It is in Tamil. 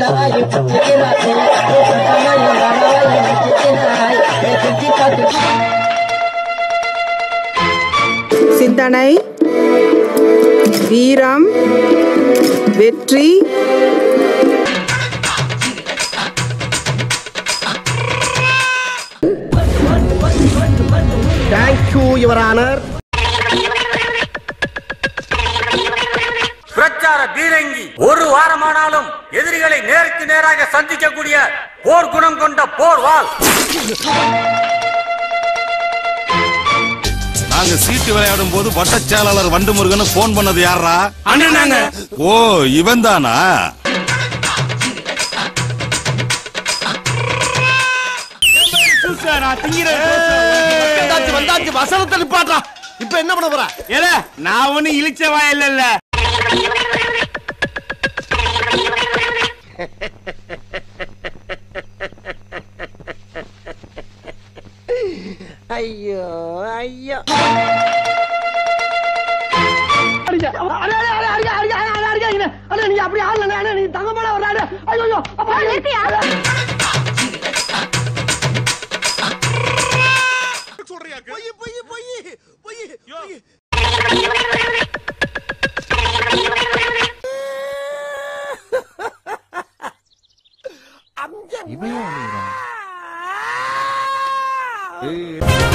சிந்தனை வீரம் வெற்றி தேங்க்யூ யுவர் ஆனர் பிரச்சார பீரங்கி ஒரு வாரமானாலும் எதிரிகளை நேருக்கு நேராக சந்திக்கக்கூடிய போர் குணம் கொண்ட போர் வாள் நாங்க சீட்டு விளையாடும் போது வட்ட செயலாளர் வண்டு முருகன் போன் பண்ணது யாரா அண்ணனாங்க ஓ இவன் தானா வந்தாச்சு வந்தாச்சு வசனத்தை நிப்பாட்டா இப்ப என்ன பண்ண போற ஏல நான் ஒண்ணு இழிச்ச வாயில்ல இல்ல ஐயோ ஐயோ பொய் பொய் பொய் பொய் பொய் அம்ஜம்